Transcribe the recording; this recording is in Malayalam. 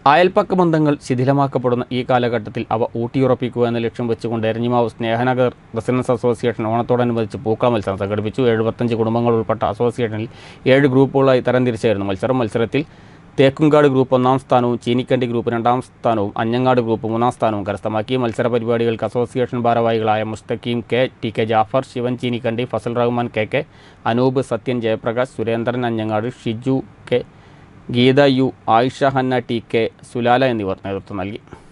അയൽപ്പക്ക ബന്ധങ്ങൾ ശിഥിലമാക്കപ്പെടുന്ന ഈ കാലഘട്ടത്തിൽ അവ ഊട്ടിയുറപ്പിക്കുക എന്ന ലക്ഷ്യം വെച്ചുകൊണ്ട് എരഞ്ഞിമാവ് സ്നേഹനഗർ റെസിഡൻസ് അസോസിയേഷൻ ഓണത്തോടനുബന്ധിച്ച് പൂക്കള മത്സരം സംഘടിപ്പിച്ചു എഴുപത്തഞ്ച് കുടുംബങ്ങൾ ഉൾപ്പെട്ട അസോസിയേഷനിൽ ഏഴ് ഗ്രൂപ്പുകളായി തരംതിരിച്ചായിരുന്നു മത്സരം മത്സരത്തിൽ തേക്കുംകാട് ഗ്രൂപ്പ് ഒന്നാം സ്ഥാനവും ചീനിക്കണ്ടി ഗ്രൂപ്പ് രണ്ടാം സ്ഥാനവും അഞ്ഞങ്ങാട് ഗ്രൂപ്പ് മൂന്നാം സ്ഥാനവും കരസ്ഥമാക്കി മത്സര പരിപാടികൾക്ക് അസോസിയേഷൻ ഭാരവാഹികളായ Musthaqeem K T K Jafar Sivan Cheenikkandi Fasal Rahman K K Anoop Sathyan Jayaprakash Surendran അഞ്ഞങ്ങാട് Shiju K Geetha U Ayisha Hanna T K Sulala എന്നിവർ നേതൃത്വം നൽകി